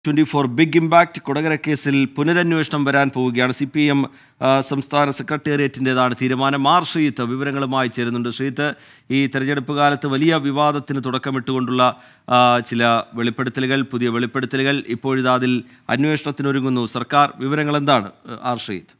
Twenty four big impact Kodakara കേസിൽ പുനരന്വേഷണം വരാൻ പോവുകയാണ് സി പി എം സംസ്ഥാന സെക്രട്ടേറിയറ്റിൻ്റെതാണ് തീരുമാനം ആർ ശ്രീത്ത് വിവരങ്ങളുമായി ചേരുന്നുണ്ട് ശ്രീത്ത് ഈ തെരഞ്ഞെടുപ്പ് കാലത്ത് വലിയ വിവാദത്തിന് തുടക്കമിട്ടുകൊണ്ടുള്ള ആ, ചില വെളിപ്പെടുത്തലുകൾ പുതിയ വെളിപ്പെടുത്തലുകൾ ഇപ്പോഴിതാ അതിൽ അന്വേഷണത്തിനൊരുങ്ങുന്നു സർക്കാർ വിവരങ്ങൾ എന്താണ് ആർ ശ്രീത്ത്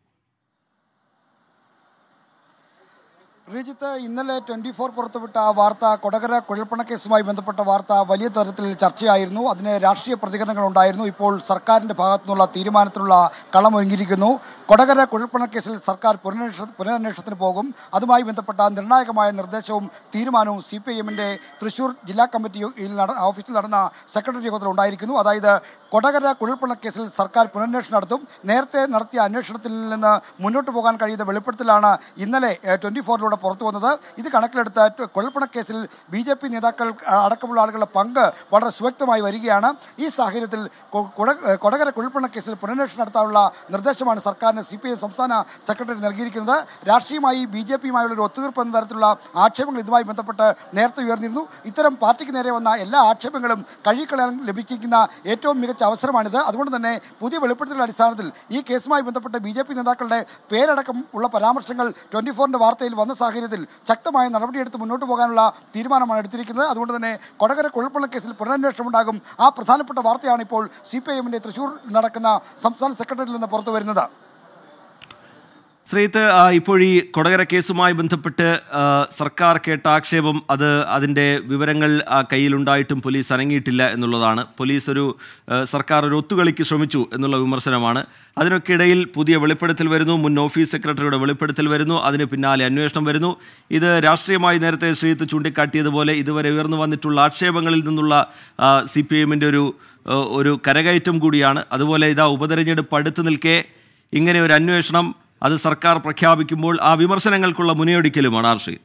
ശ്രീജിത്ത് ഇന്നലെ ട്വന്റി ഫോർ പുറത്തുവിട്ട ആ വാർത്ത കൊടകര കുഴൽപ്പണ കേസുമായി ബന്ധപ്പെട്ട വാർത്ത വലിയ തരത്തിൽ ചർച്ചയായിരുന്നു അതിന് രാഷ്ട്രീയ പ്രതികരണങ്ങൾ ഉണ്ടായിരുന്നു ഇപ്പോൾ സർക്കാരിന്റെ ഭാഗത്തു നിന്നുള്ള തീരുമാനത്തിനുള്ള കളമൊരുങ്ങിയിരിക്കുന്നു കൊടകര കുഴൽപ്പണ കേസിൽ സർക്കാർ പുനരന്വേഷ പുനരന്വേഷണത്തിന് പോകും അതുമായി ബന്ധപ്പെട്ട നിർണായകമായ നിർദ്ദേശവും തീരുമാനവും സി പി ഐ എമ്മിന്റെ തൃശൂർ ജില്ലാ കമ്മിറ്റിയിൽ നട ഓഫീസിൽ നടന്ന സെക്രട്ടറി യോഗത്തിൽ ഉണ്ടായിരിക്കുന്നു അതായത് കൊടകര കുഴൽപ്പണ കേസിൽ സർക്കാർ പുനരന്വേഷണം നടത്തും നേരത്തെ നടത്തിയ അന്വേഷണത്തിൽ നിന്ന് മുന്നോട്ട് പോകാൻ കഴിയുന്ന വെളിപ്പെടുത്തലാണ് ഇന്നലെ ട്വന്റി ഫോറിലൂടെ പുറത്തു വന്നത് ഇത് കണക്കിലെടുത്ത് ട് കുഴൽപ്പണ കേസിൽ ബി ജെ പി നേതാക്കൾ ആ, അടക്കമുള്ള ആളുകളുടെ പങ്ക് വളരെ സുവ്യക്തമായി വരികയാണ് ഈ സാഹചര്യത്തിൽ കൊ- കുട- കൊടകര കുഴൽപ്പണ കേസിൽ പുനരന്വേഷണം നടത്താനുള്ള നിർദ്ദേശമാണ് സർക്കാരിന് സി പി ഐ സംസ്ഥാന സെക്രട്ടറി നൽകിയിരിക്കുന്നത് രാഷ്ട്രീയമായി ബി ജെ പിയുമായുള്ള ഒരു ഒത്തുതീർപ്പ് എന്ന തരത്തിലുള്ള ആക്ഷേപങ്ങൾ ഇതുമായി ബന്ധപ്പെട്ട് നേരത്തെ ഉയർന്നിരുന്നു ഇത്തരം പാർട്ടിക്ക് നേരെ വന്ന എല്ലാ ആക്ഷേപങ്ങളും കഴുകിക്കളയാൻ ലഭിച്ചിരിക്കുന്ന ഏറ്റവും മികച്ച അവസരമാണിത് അതുകൊണ്ട് തന്നെ പുതിയ വെളിപ്പെടുത്തലുടെ അടിസ്ഥാനത്തിൽ ഈ കേസുമായി ബന്ധപ്പെട്ട് ബി ജെ പി നേതാക്കളുടെ പേരടക്കം ഉള്ള പരാമർശങ്ങൾ ട്വന്റി ഫോറിന്റെ വാർത്തയിൽ വന്ന സാഹചര്യത്തിൽ ശക്തമായ നടപടിയെടുത്ത് മുന്നോട്ട് പോകാനുള്ള തീരുമാനമാണ് എടുത്തിരിക്കുന്നത് അതുകൊണ്ട് തന്നെ കൊടകര കുഴൽപ്പള്ള കേസിൽ പുനരന്വേഷണം ഉണ്ടാകും ആ പ്രധാനപ്പെട്ട വാർത്തയാണ് ഇപ്പോൾ സി പി ഐ എമ്മിന്റെ തൃശൂർ നടക്കുന്ന സംസ്ഥാന സെക്രട്ടറിയിൽ നിന്ന് പുറത്തു വരുന്നത് ശ്രീത്ത് ആ, ഇപ്പോൾ ഈ കൊടകര കേസുമായി ബന്ധപ്പെട്ട് ആ, സർക്കാർ കേട്ട ആക്ഷേപം അത് അതിൻ്റെ വിവരങ്ങൾ ആ, കയ്യിലുണ്ടായിട്ടും പോലീസ് അനങ്ങിയിട്ടില്ല എന്നുള്ളതാണ് പോലീസ് ഒരു ആ, സർക്കാർ ഒരു ഒത്തുകളിക്ക് ശ്രമിച്ചു എന്നുള്ള വിമർശനമാണ് അതിനൊക്കെ ഇടയിൽ പുതിയ വെളിപ്പെടുത്തൽ വരുന്നു മുൻ ഓഫീസ് സെക്രട്ടറിയുടെ വെളിപ്പെടുത്തൽ വരുന്നു അതിന് പിന്നാലെ അന്വേഷണം വരുന്നു ഇത് രാഷ്ട്രീയമായി നേരത്തെ ശ്രീത്ത് ചൂണ്ടിക്കാട്ടിയതുപോലെ ഇതുവരെ ഉയർന്നു വന്നിട്ടുള്ള ആക്ഷേപങ്ങളിൽ നിന്നുള്ള സി പി എമ്മിൻ്റെ ഒരു ആ, ഒരു കരകയറ്റം കൂടിയാണ് അതുപോലെ ഇതാ ഉപതെരഞ്ഞെടുപ്പ് അടുത്ത് നിൽക്കെ ഇങ്ങനെ ഒരു അന്വേഷണം അത് സർക്കാർ പ്രഖ്യാപിക്കുമ്പോൾ ആ വിമർശനങ്ങൾക്കുള്ള മുനയൊടിക്കലുമാണ് ആർഷീദ്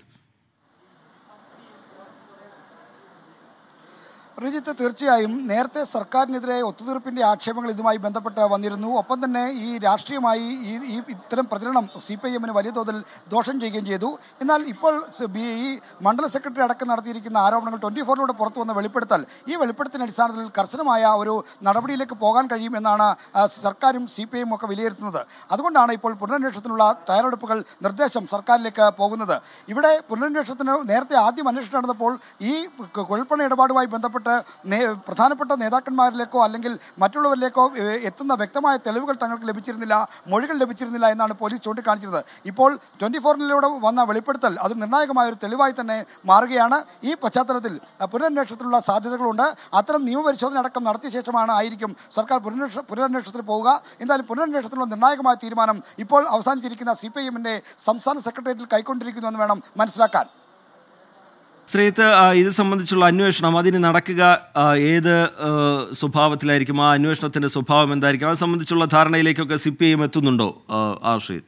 റിജിത്ത് തീർച്ചയായും നേരത്തെ സർക്കാരിനെതിരെ ഒത്തുതീർപ്പിന്റെ ആക്ഷേപങ്ങൾ ഇതുമായി ബന്ധപ്പെട്ട് വന്നിരുന്നു ഒപ്പം തന്നെ ഈ രാഷ്ട്രീയമായി ഈ ഈ ഇത്തരം പ്രചരണം സി പി ഐ എമ്മിന് വലിയ തോതിൽ ദോഷം ചെയ്യുകയും ചെയ്തു എന്നാൽ ഇപ്പോൾ സ് ബി- ഈ മണ്ഡല സെക്രട്ടറി അടക്കം നടത്തിയിരിക്കുന്ന ആരോപണങ്ങൾ ട്വന്റി ഫോറിലൂടെ പുറത്തു വന്ന വെളിപ്പെടുത്തൽ ഈ വെളിപ്പെടുത്തലിന്റെ അടിസ്ഥാനത്തിൽ കർശനമായ ഒരു നടപടിയിലേക്ക് പോകാൻ കഴിയും എന്നാണ് ആ, സർക്കാരും സി പി ഐയും ഒക്കെ വിലയിരുത്തുന്നത് അതുകൊണ്ടാണ് ഇപ്പോൾ പുനരന്വേഷണത്തിനുള്ള തയ്യാറെടുപ്പുകൾ നിർദ്ദേശം സർക്കാരിലേക്ക് പോകുന്നത് ഇവിടെ പുനരന്വേഷണത്തിന് നേരത്തെ ആദ്യം അന്വേഷണം നടന്നപ്പോൾ ഈ ക- കുഴൽപ്പണ ഇടപാടുമായി ബന്ധപ്പെട്ട് നേ- പ്രധാനപ്പെട്ട നേതാക്കന്മാരിലേക്കോ അല്ലെങ്കിൽ മറ്റുള്ളവരിലേക്കോ ഏ, എത്തുന്ന വ്യക്തമായ തെളിവുകൾ തങ്ങൾക്ക് ലഭിച്ചിരുന്നില്ല മൊഴികൾ ലഭിച്ചിരുന്നില്ല എന്നാണ് പോലീസ് ചൂണ്ടിക്കാണിച്ചത് ഇപ്പോൾ ട്വന്റി ഫോറിലൂടെ വന്ന വെളിപ്പെടുത്തൽ അത് നിർണായകമായ ഒരു തെളിവായി തന്നെ മാറുകയാണ് ഈ പശ്ചാത്തലത്തിൽ അ, പുനരന്വേഷണത്തിനുള്ള സാധ്യതകളുണ്ട് അത്തരം നിയമപരിശോധന അടക്കം നടത്തിയ ശേഷമാണ് ആയിരിക്കും സർക്കാർ പുനരന്വേഷ പുനരന്വേഷണത്തിന് പോവുക എന്തായാലും പുനരന്വേഷണത്തിനുള്ള നിർണായകമായ തീരുമാനം ഇപ്പോൾ അവസാനിച്ചിരിക്കുന്ന സി പി ഐ എമ്മിന്റെ സംസ്ഥാന സെക്രട്ടേറിയറ്റിൽ കൈക്കൊണ്ടിരിക്കുന്നു എന്ന് വേണം മനസ്സിലാക്കാൻ ശ്രീത്ത് ആ, ഇത് സംബന്ധിച്ചുള്ള അന്വേഷണം അതിന് നടക്കുക ആ, ഏത് ആ, സ്വഭാവത്തിലായിരിക്കും ആ അന്വേഷണത്തിന്റെ സ്വഭാവം എന്തായിരിക്കും അത് സംബന്ധിച്ചുള്ള ധാരണയിലേക്കൊക്കെ സി പി ഐ എം എത്തുന്നുണ്ടോ ആ, ആർഷീദ്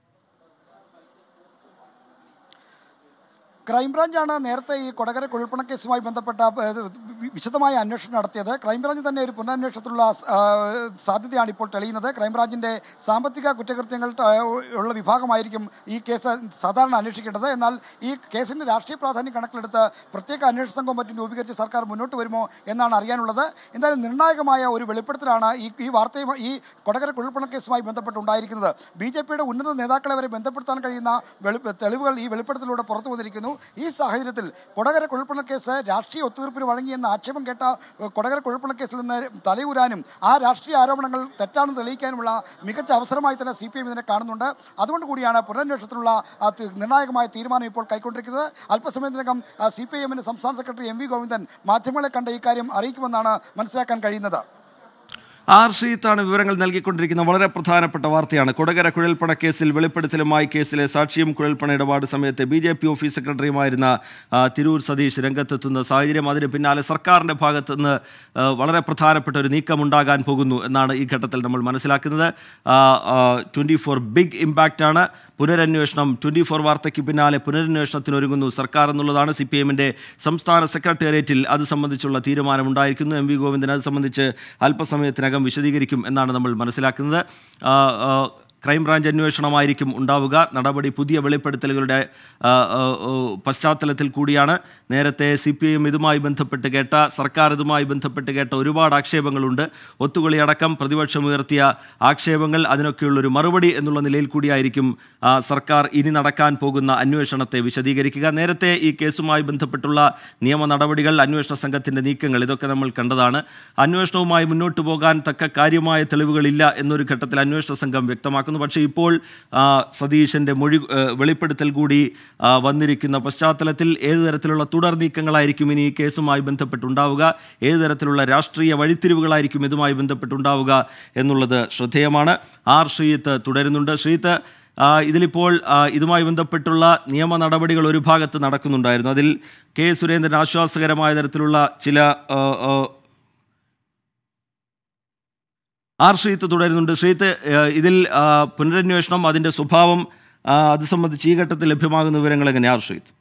ക്രൈംബ്രാഞ്ചാണ് നേരത്തെ ഈ കൊടകര കുഴൽപ്പണ കേസുമായി ബന്ധപ്പെട്ട ഏഹ്, വി- വിശദമായ അന്വേഷണം നടത്തിയത് ക്രൈംബ്രാഞ്ച് തന്നെ ഒരു പുനരന്വേഷണത്തിലുള്ള ആ, സാധ്യതയാണ് ഇപ്പോൾ തെളിയുന്നത് ക്രൈംബ്രാഞ്ചിന്റെ സാമ്പത്തിക കുറ്റകൃത്യങ്ങൾ ത- ഉള്ള വിഭാഗമായിരിക്കും ഈ കേസ് സാധാരണ അന്വേഷിക്കേണ്ടത് എന്നാൽ ഈ കേസിന്റെ രാഷ്ട്രീയ പ്രാധാന്യം കണക്കിലെടുത്ത് പ്രത്യേക അന്വേഷണ സംഘം മറ്റും രൂപീകരിച്ച് സർക്കാർ മുന്നോട്ട് വരുമോ എന്നാണ് അറിയാനുള്ളത് എന്തായാലും നിർണായകമായ ഒരു വെളിപ്പെടുത്തലാണ് ഈ ഈ വാർത്തയും ഈ കൊടകര കുഴൽപ്പണ കേസുമായി ബന്ധപ്പെട്ട് ഉണ്ടായിരിക്കുന്നത് ബി ജെ പിയുടെ ഉന്നത നേതാക്കളെ വരെ ബന്ധപ്പെടുത്താൻ കഴിയുന്ന വെളി തെളിവുകൾ ഈ വെളിപ്പെടുത്തലിലൂടെ പുറത്തു വന്നിരിക്കുന്നു ഈ സാഹചര്യത്തിൽ കൊടകര കുഴൽപ്പണ കേസ് രാഷ്ട്രീയ ഒത്തുതീർപ്പിന് വഴങ്ങിയെന്ന ആക്ഷേപം കേട്ട ഏഹ്, കൊടകര കുഴൽപ്പണ കേസിൽ നിന്ന് തലയൂരാനും ആ രാഷ്ട്രീയ ആരോപണങ്ങൾ തെറ്റാണെന്ന് തെളിയിക്കാനുമുള്ള മികച്ച അവസരമായി തന്നെ സി പി എം ഇതിനെ കാണുന്നുണ്ട് അതുകൊണ്ട് കൂടിയാണ് പുനരന്വേഷണത്തിനുള്ള ആ, തി- നിർണായകമായ തീരുമാനം ഇപ്പോൾ കൈക്കൊണ്ടിരിക്കുന്നത് അല്പസമയത്തിനകം സി പി ഐ എമ്മിന്റെ സംസ്ഥാന സെക്രട്ടറി എം വി ഗോവിന്ദൻ മാധ്യമങ്ങളെ കണ്ട ഇക്കാര്യം അറിയിക്കുമെന്നാണ് മനസ്സിലാക്കാൻ കഴിയുന്നത് ആർ ശ്രീത്താണ് വിവരങ്ങൾ നൽകിക്കൊണ്ടിരിക്കുന്ന വളരെ പ്രധാനപ്പെട്ട വാർത്തയാണ് കൊടകര കുഴൽപ്പണ കേസിൽ വെളിപ്പെടുത്തലുമായി കേസിലെ സാക്ഷിയും കുഴൽപ്പണ ഇടപാട് സമയത്ത് ബി ജെ പി ഓഫീസ് സെക്രട്ടറിയുമായിരുന്ന ആ, തിരൂർ സതീഷ് രംഗത്തെത്തുന്ന സാഹചര്യം അതിന് പിന്നാലെ സർക്കാരിൻ്റെ ഭാഗത്ത് നിന്ന് ആ, വളരെ പ്രധാനപ്പെട്ട ഒരു നീക്കം ഉണ്ടാകാൻ പോകുന്നു എന്നാണ് ഈ ഘട്ടത്തിൽ നമ്മൾ മനസ്സിലാക്കുന്നത് ട്വൻറ്റി ഫോർ ബിഗ് ഇമ്പാക്റ്റ് ആണ് പുനരന്വേഷണം ട്വൻറ്റി ഫോർ വാർത്തയ്ക്ക് പിന്നാലെ പുനരന്വേഷണത്തിനൊരുങ്ങുന്നു സർക്കാർ എന്നുള്ളതാണ് സി പി എമ്മിൻ്റെ സംസ്ഥാന സെക്രട്ടേറിയറ്റിൽ അത് സംബന്ധിച്ചുള്ള തീരുമാനമുണ്ടായിരിക്കുന്നു എം വി ഗോവിന്ദൻ അത് സംബന്ധിച്ച് അല്പസമയത്തിനകം വിശദീകരിക്കും എന്നാണ് നമ്മൾ മനസ്സിലാക്കുന്നത് ആ, ആ, ക്രൈംബ്രാഞ്ച് അന്വേഷണമായിരിക്കും ഉണ്ടാവുക നടപടി പുതിയ വെളിപ്പെടുത്തലുകളുടെ ആ, ആ, ആ, പശ്ചാത്തലത്തിൽ കൂടിയാണ് നേരത്തെ സി പി ഐ എം ഇതുമായി ബന്ധപ്പെട്ട് കേട്ട സർക്കാർ ഇതുമായി ബന്ധപ്പെട്ട് കേട്ട ഒരുപാട് ആക്ഷേപങ്ങളുണ്ട് ഒത്തുകളി അടക്കം പ്രതിപക്ഷം ഉയർത്തിയ ആക്ഷേപങ്ങൾ അതിനൊക്കെയുള്ളൊരു മറുപടി എന്നുള്ള നിലയിൽ കൂടിയായിരിക്കും ആ, സർക്കാർ ഇനി നടക്കാൻ പോകുന്ന അന്വേഷണത്തെ വിശദീകരിക്കുക നേരത്തെ ഈ കേസുമായി ബന്ധപ്പെട്ടുള്ള നിയമ നടപടികൾ അന്വേഷണ സംഘത്തിൻ്റെ നീക്കങ്ങൾ ഇതൊക്കെ നമ്മൾ കണ്ടതാണ് അന്വേഷണവുമായി മുന്നോട്ട് പോകാൻ തക്ക കാര്യമായ തെളിവുകളില്ല എന്നൊരു ഘട്ടത്തിൽ അന്വേഷണ സംഘം വ്യക്തമാക്കുന്നു പക്ഷേ ഇപ്പോൾ ആ, സതീശൻ്റെ മൊഴി ഏ, വെളിപ്പെടുത്തൽ കൂടി ആ, വന്നിരിക്കുന്ന പശ്ചാത്തലത്തിൽ ഏത് തരത്തിലുള്ള തുടർ നീക്കങ്ങളായിരിക്കും ഇനി ഈ കേസുമായി ബന്ധപ്പെട്ടുണ്ടാവുക ഏത് തരത്തിലുള്ള രാഷ്ട്രീയ വഴിത്തിരിവുകളായിരിക്കും ഇതുമായി ബന്ധപ്പെട്ടുണ്ടാവുക എന്നുള്ളത് ശ്രദ്ധേയമാണ് ആർ ശ്രീത്ത് തുടരുന്നുണ്ട് ശ്രീത്ത് ആ, ഇതിലിപ്പോൾ ആ, ഇതുമായി ബന്ധപ്പെട്ടുള്ള നിയമ നടപടികൾ ഒരു ഭാഗത്ത് നടക്കുന്നുണ്ടായിരുന്നു അതിൽ കെ സുരേന്ദ്രൻ ആശ്വാസകരമായ തരത്തിലുള്ള ചില ആ, ആ, ആർ ശ്രീത്ത് തുടരുന്നുണ്ട് ശ്രീത്ത് ആ, ഇതിൽ ആ, പുനരന്വേഷണം അതിൻ്റെ സ്വഭാവം ആ, അത് സംബന്ധിച്ച് ഈ ഘട്ടത്തിൽ ലഭ്യമാകുന്ന വിവരങ്ങൾ എങ്ങനെയാണ് ആർ ശ്രീത്ത്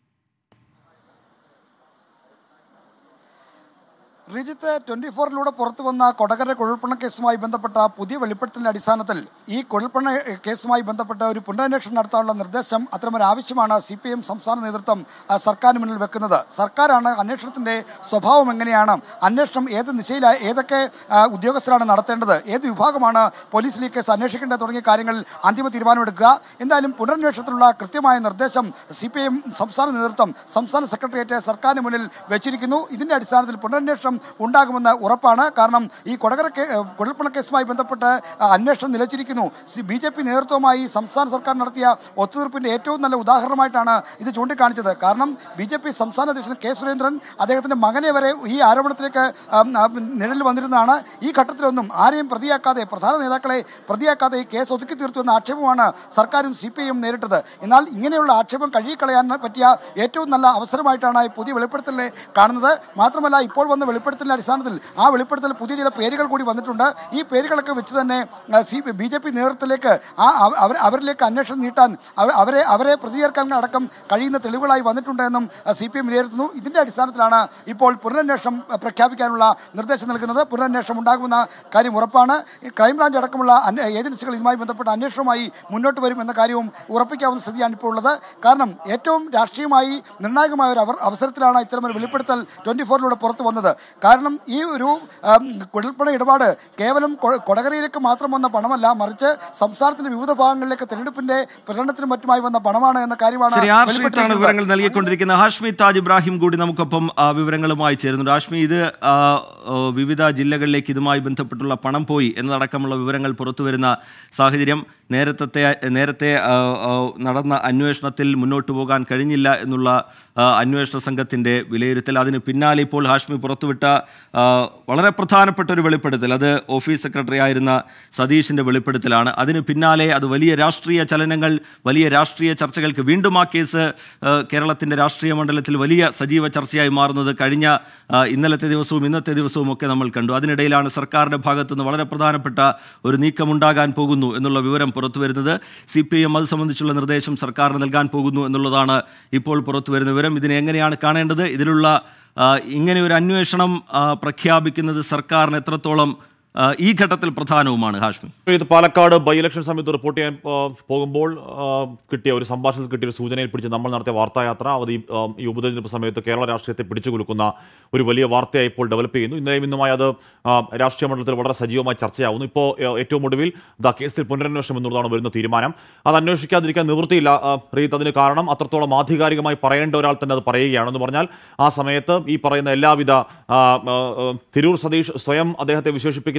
റിജിത്ത് ട്വന്റി ഫോറിലൂടെ പുറത്തു വന്ന കൊടകര കുഴൽപ്പണ കേസുമായി ബന്ധപ്പെട്ട പുതിയ വെളിപ്പെടുത്തലിന്റെ അടിസ്ഥാനത്തിൽ ഈ കുഴൽപ്പണ കേസുമായി ബന്ധപ്പെട്ട ഒരു പുനരന്വേഷണം നടത്താനുള്ള നിർദ്ദേശം അത്തരമൊരു ആവശ്യമാണ് സി പി എം സംസ്ഥാന നേതൃത്വം ആ, സർക്കാരിന് മുന്നിൽ വെക്കുന്നത് സർക്കാരാണ് അന്വേഷണത്തിന്റെ സ്വഭാവം എങ്ങനെയാണ് അന്വേഷണം ഏത് ദിശയിലായി ഏതൊക്കെ ആ, ഉദ്യോഗസ്ഥരാണ് നടത്തേണ്ടത് ഏത് വിഭാഗമാണ് പോലീസിൽ ഈ കേസ് അന്വേഷിക്കേണ്ടത് തുടങ്ങിയ കാര്യങ്ങളിൽ അന്തിമ തീരുമാനമെടുക്കുക എന്തായാലും പുനരന്വേഷണത്തിനുള്ള കൃത്യമായ നിർദ്ദേശം സി പി എം സംസ്ഥാന നേതൃത്വം സംസ്ഥാന സെക്രട്ടേറിയറ്റ് സർക്കാരിന് മുന്നിൽ വെച്ചിരിക്കുന്നു ഇതിന്റെ അടിസ്ഥാനത്തിൽ പുനരന്വേഷണം ഉണ്ടാകുമെന്ന് ഉറപ്പാണ് കാരണം ഈ കൊടകര കേ- ഏഹ് കുഴൽപ്പണ കേസുമായി ബന്ധപ്പെട്ട് ആ, അന്വേഷണം നിലച്ചിരിക്കുന്നു ബി ജെ പി നേതൃത്വമായി സംസ്ഥാന സർക്കാർ നടത്തിയ ഒത്തുതീർപ്പിന്റെ ഏറ്റവും നല്ല ഉദാഹരണമായിട്ടാണ് ഇത് ചൂണ്ടിക്കാണിച്ചത് കാരണം ബി ജെ പി സംസ്ഥാന അധ്യക്ഷൻ കെ സുരേന്ദ്രൻ അദ്ദേഹത്തിന്റെ മകനെ വരെ ഈ ആരോപണത്തിലേക്ക് ആം, ആ, നിഴലിൽ വന്നിരുന്നതാണ് ഈ ഘട്ടത്തിലൊന്നും ആരെയും പ്രതിയാക്കാതെ പ്രധാന നേതാക്കളെ പ്രതിയാക്കാതെ ഈ കേസ് ഒതുക്കി തീർത്തു എന്ന ആക്ഷേപമാണ് സർക്കാരും സി പി ഐയും നേരിട്ടത് എന്നാൽ ഇങ്ങനെയുള്ള ആക്ഷേപം കഴുകിക്കളയാൻ പറ്റിയ ഏറ്റവും നല്ല അവസരമായിട്ടാണ് ഈ പുതിയ വെളിപ്പെടുത്തലിനെ കാണുന്നത് മാത്രമല്ല ഇപ്പോൾ വന്ന വെളിപ്പെടുത്തലിന്റെ അടിസ്ഥാനത്തിൽ ആ വെളിപ്പെടുത്തൽ പുതിയ ചില പേരുകൾ കൂടി വന്നിട്ടുണ്ട് ഈ പേരുകളൊക്കെ വെച്ച് തന്നെ ആ, സി ബി ജെ പി നേതൃത്വത്തിലേക്ക് ആ അവ- അവർ അവരിലേക്ക് അന്വേഷണം നീട്ടാൻ അവ- അവരെ അവരെ പ്രതിചേർക്കാൻ അടക്കം കഴിയുന്ന തെളിവുകളായി വന്നിട്ടുണ്ട് എന്നും സി പി എം വിലയിരുത്തുന്നു ഇതിന്റെ അടിസ്ഥാനത്തിലാണ് ഇപ്പോൾ പുനരന്വേഷണം ആ, പ്രഖ്യാപിക്കാനുള്ള നിർദ്ദേശം നൽകുന്നത് പുനരന്വേഷണം ഉണ്ടാകുമെന്ന കാര്യം ഉറപ്പാണ് ഈ ക്രൈംബ്രാഞ്ച് അടക്കമുള്ള അന്വേ- ഏജൻസികൾ ഇതുമായി ബന്ധപ്പെട്ട അന്വേഷണവുമായി മുന്നോട്ട് വരും എന്ന കാര്യവും ഉറപ്പിക്കാവുന്ന സ്ഥിതിയാണ് ഇപ്പോൾ ഉള്ളത് കാരണം ഏറ്റവും രാഷ്ട്രീയമായി നിർണായകമായ ഒരു അവർ അവസരത്തിലാണ് ഇത്തരമൊരു വെളിപ്പെടുത്തൽ ട്വന്റി ഫോറിലൂടെ പുറത്തു വന്നത് കാരണം ഈ ഒരു ആം, കുഴൽപ്പണ ഇടപാട് കേവലം കൊ- കൊടകരയിലേക്ക് മാത്രം വന്ന പണമല്ല മറിച്ച് സംസ്ഥാനത്തിന്റെ വിവിധ ഭാഗങ്ങളിലേക്ക് തെരഞ്ഞെടുപ്പിന്റെ പ്രചരണത്തിനും മറ്റുമായി വന്ന പണമാണ് എന്ന കാര്യമാണ് ശരി ആർ ശ്രീത്താണ് വെളിപ്പെട്ടിരിക്കുന്നത്. വിവരങ്ങൾ നൽകിക്കൊണ്ടിരിക്കുന്നത് ഹാഷ്മി താജ് ഇബ്രാഹിം കൂടി നമുക്കൊപ്പം ആ, വിവരങ്ങളുമായി ചേരുന്നുണ്ട് ഹാഷ്മി ഇത് ആ, ആ, വിവിധ ജില്ലകളിലേക്ക് ഇതുമായി ബന്ധപ്പെട്ടുള്ള പണം പോയി എന്നതടക്കമുള്ള വിവരങ്ങൾ പുറത്തു വരുന്ന സാഹചര്യം നേരത്തെ നേരത്തെ ആ, ആ, നടന്ന അന്വേഷണത്തിൽ മുന്നോട്ട് പോകാൻ കഴിഞ്ഞില്ല എന്നുള്ള ആ, അന്വേഷണ സംഘത്തിൻ്റെ വിലയിരുത്തൽ അതിന് പിന്നാലെ ഇപ്പോൾ ഹാഷ്മി പുറത്തുവിട്ട ആ, വളരെ പ്രധാനപ്പെട്ട ഒരു വെളിപ്പെടുത്തൽ അത് ഓഫീസ് സെക്രട്ടറി ആയിരുന്ന സതീഷിൻ്റെ വെളിപ്പെടുത്തലാണ് അതിന് പിന്നാലെ അത് വലിയ രാഷ്ട്രീയ ചലനങ്ങൾ വലിയ രാഷ്ട്രീയ ചർച്ചകൾക്ക് വീണ്ടും ആ കേസ് ആ, കേരളത്തിൻ്റെ രാഷ്ട്രീയ മണ്ഡലത്തിൽ വലിയ സജീവ ചർച്ചയായി മാറുന്നത് കഴിഞ്ഞ ആ, ഇന്നലത്തെ ദിവസവും ഇന്നത്തെ ദിവസവും ഒക്കെ നമ്മൾ കണ്ടു അതിനിടയിലാണ് സർക്കാരിൻ്റെ ഭാഗത്തുനിന്ന് വളരെ പ്രധാനപ്പെട്ട ഒരു നീക്കമുണ്ടാകാൻ പോകുന്നു എന്നുള്ള വിവരം പുറത്തു വരുന്നത് സി പി എം അത് സംബന്ധിച്ചുള്ള നിർദ്ദേശം സർക്കാരിന് നൽകാൻ പോകുന്നു എന്നുള്ളതാണ് ഇപ്പോൾ പുറത്തു വരുന്ന വിവരം ഇതിനെ എങ്ങനെയാണ് കാണേണ്ടത് ഇതിലുള്ള ആ, ഇങ്ങനെ ഒരു അന്വേഷണം ആ, പ്രഖ്യാപിക്കുന്നത് സർക്കാരിന് എത്രത്തോളം ആ, ഈ ഘട്ടത്തിൽ പ്രധാനവുമാണ് ഹാഷ്മി ഇത് പാലക്കാട് ബൈ ഇലക്ഷൻ സമയത്ത് റിപ്പോർട്ട് ചെയ്യാൻ ആ, പോകുമ്പോൾ ആ, കിട്ടിയ ഒരു സംഭാഷണത്തിൽ കിട്ടിയ ഒരു സൂചനയിൽ പിടിച്ച് നമ്മൾ നടത്തിയ വാർത്തായാത്ര അത് ഈ ആ, ഈ ഉപതെരഞ്ഞെടുപ്പ് സമയത്ത് കേരള രാഷ്ട്രീയത്തെ പിടിച്ചു കുലുക്കുന്ന ഒരു വലിയ വാർത്തയായി ഇപ്പോൾ ഡെവലപ്പ് ചെയ്യുന്നു ഇന്നലെയും ഇന്നുമായി അത് ആ, രാഷ്ട്രീയ മണ്ഡലത്തിൽ വളരെ സജീവമായി ചർച്ചയാവുന്നു ഇപ്പോൾ ആ, ഏറ്റവും ഒടുവിൽ ദ കേസിൽ പുനരന്വേഷണം എന്നുള്ളതാണ് വരുന്ന തീരുമാനം അത് അന്വേഷിക്കാതിരിക്കാൻ നിവൃത്തിയില്ല ആ, റീത്ത് അതിന് കാരണം അത്രത്തോളം ആധികാരികമായി പറയേണ്ട ഒരാൾ തന്നെ അത് പറയുകയാണെന്ന് പറഞ്ഞാൽ ആ സമയത്ത് ഈ പറയുന്ന എല്ലാവിധ ആ, ആ, ആ, തിരൂർ സതീഷ് സ്വയം അദ്ദേഹത്തെ വിശേഷിപ്പിക്കുന്നത്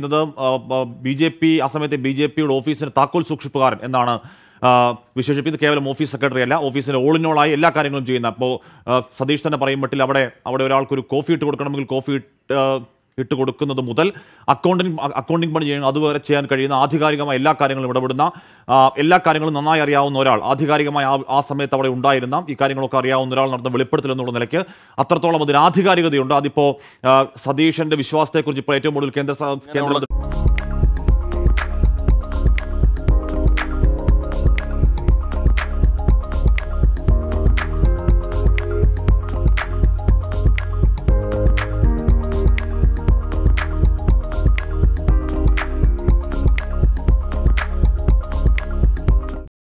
ബി ജെ പി ആ സമയത്തെ ബി ജെ പിയുടെ ഓഫീസിന് താക്കോൽ സൂക്ഷിപ്പുകാരൻ എന്നാണ് ആ, വിശേഷിപ്പിക്കുന്നത് കേവലം ഓഫീസ് സെക്രട്ടറി അല്ല ഓഫീസിന്റെ ഓൾ ഇൻ ഓൾ ആയി എല്ലാ കാര്യങ്ങളും ചെയ്യുന്ന അപ്പോൾ സതീഷ് തന്നെ പറയും മട്ടിൽ അവിടെ അവിടെ ഒരാൾക്ക് ഒരു കോഫി ഇട്ട് കൊടുക്കണമെങ്കിൽ കോഫി ഇട്ട് ആ, ഇട്ട് കൊടുക്കുന്നത് മുതൽ അക്കൗണ്ടിങ് അക്കൗണ്ടിങ് പണി ചെയ്യുന്ന അതുവരെ ചെയ്യാൻ കഴിയുന്ന ആധികാരികമായ എല്ലാ കാര്യങ്ങളും ഇടപെടുന്ന ആ, എല്ലാ കാര്യങ്ങളും നന്നായി അറിയാവുന്ന ഒരാൾ ആധികാരികമായി ആ ആ സമയത്ത് അവിടെ ഉണ്ടായിരുന്ന ഈ കാര്യങ്ങളൊക്കെ അറിയാവുന്ന ഒരാൾ നടന്ന വെളിപ്പെടുത്തൽ എന്നുള്ള നിലയ്ക്ക് അത്രത്തോളം അതിന് ആധികാരികതയുണ്ട് അതിപ്പോ ആ, സതീഷിന്റെ വിശ്വാസത്തെക്കുറിച്ച് ഇപ്പോൾ ഏറ്റവും കൂടുതൽ കേന്ദ്ര സ- കേന്ദ്ര